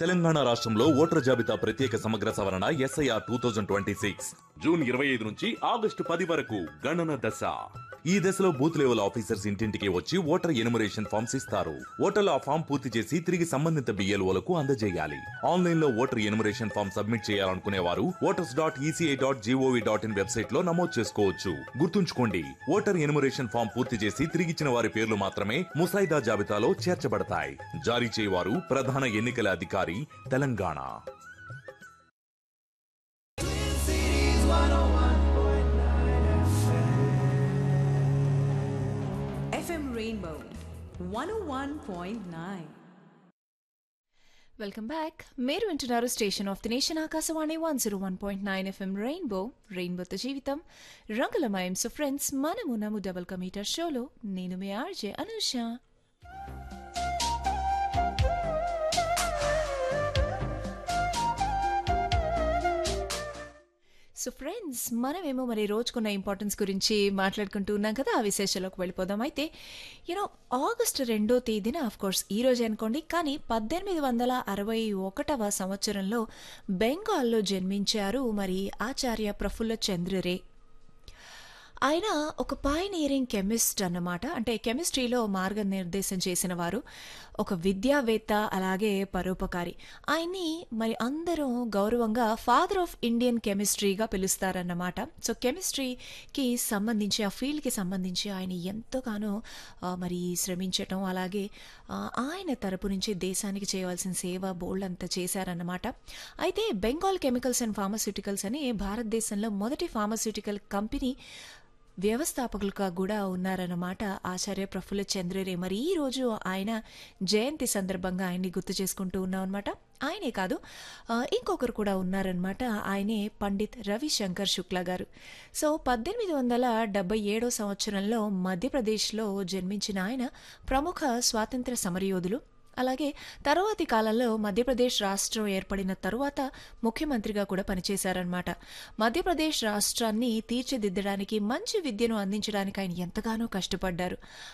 తెలంగాణ రాష్ట్రంలో ఓటర్ జాబితా ప్రత్యేక సమగ్ర సవరణ SIR two thousand twenty six June ఇరవై ఐదు నుంచి ఆగస్టు పది వరకు గణన దశ ఈ దశలో బూత్ లెవెల్ ఆఫీసర్స్ ఇంటింటికి వచ్చి ఓటర్ ఎనుమరేషన్ ఫామ్స్ ఇస్తారు ఓటర్లు ఆ ఫామ్ పూర్తి చేసి తిరిగి సంబంధిత బిఎల్ఓలకు అందజేయాలి ఆన్లైన్ లో ఓటర్ ఎనుమరేషన్ ఫామ్ సబ్మిట్ చేయాలనుకునే వారు voters dot ECI dot gov dot in website లో నమోదు చేసుకోవచ్చు గుర్తుంచుకోండి ఓటర్ ఎనుమరేషన్ ఫామ్ పూర్తి చేసి తిరిగిచ్చిన వారి పేర్లు మాత్రమే ముసాయిదా జాబితాలో చేర్చబడతాయి జారీ చేయవారు ప్రధాన ఎన్నికల అధికారి Telangana FM Rainbow 101.9. Welcome back మీరు వింటున్నారు station of the nation Akashvani one zero one point nine FM Rainbow రెయిన్బోతో జీవితం రంగులమయం సో ఫ్రెండ్స్ మనము నము డబుల్ కమీటర్ షోలో నేను మీ ఆర్జే అనూష సో ఫ్రెండ్స్ మనమేమో మరి రోజుకున్న ఇంపార్టెన్స్ గురించి మాట్లాడుకుంటూ ఉన్నాం కదా ఆ విశేషాలకు వెళ్ళిపోదాం అయితే యూనో ఆగస్టు రెండో తేదీన ఆఫ్ కోర్స్ ఈ రోజు అనుకోండి కానీ పద్దెనిమిది వందల అరవై ఒకటవ సంవత్సరంలో బెంగాల్లో జన్మించారు మరి ఆచార్య ప్రఫుల్ల చంద్రరే ఆయన ఒక పాయనీరింగ్ కెమిస్ట్ అన్నమాట అంటే కెమిస్ట్రీలో మార్గనిర్దేశం చేసిన వారు ఒక విద్యావేత్త అలాగే పరోపకారి ఆయన్ని మరి అందరూ గౌరవంగా ఫాదర్ ఆఫ్ ఇండియన్ కెమిస్ట్రీగా పిలుస్తారన్నమాట సో కెమిస్ట్రీకి సంబంధించి ఆ ఫీల్డ్కి సంబంధించి ఆయన ఎంతగానో ఆ, మరి శ్రమించటం అలాగే ఆ, ఆయన తరపు నుంచి దేశానికి చేయవలసిన సేవ బోల్డ్ అంతా చేశారన్నమాట అయితే బెంగాల్ కెమికల్స్ అండ్ ఫార్మస్యూటికల్స్ అని భారతదేశంలో మొదటి ఫార్మస్యూటికల్ కంపెనీ వ్యవస్థాపకులుగా కూడా ఉన్నారన్నమాట ఆచార్య ప్రఫుల్ల చంద్రరే మరి ఈ రోజు ఆయన జయంతి సందర్భంగా ఆయన్ని గుర్తు చేసుకుంటూ ఉన్నాం అనమాట ఆయనే కాదు ఆ, ఇంకొకరు కూడా ఉన్నారనమాట ఆయనే పండిత్ రవిశంకర్ శుక్లా గారు సో పద్దెనిమిది వందల డెబ్బై ఏడో సంవత్సరంలో మధ్యప్రదేశ్లో జన్మించిన ఆయన ప్రముఖ స్వాతంత్ర సమరయోధులు అలాగే తర్వాతి కాలంలో మధ్యప్రదేశ్ రాష్ట్రం ఏర్పడిన తరువాత ముఖ్యమంత్రిగా కూడా పనిచేశారనమాట మధ్యప్రదేశ్ రాష్ట్రాన్ని తీర్చిదిద్దడానికి మంచి విద్యను అందించడానికి ఆయన ఎంతగానో కష్టపడ్డారు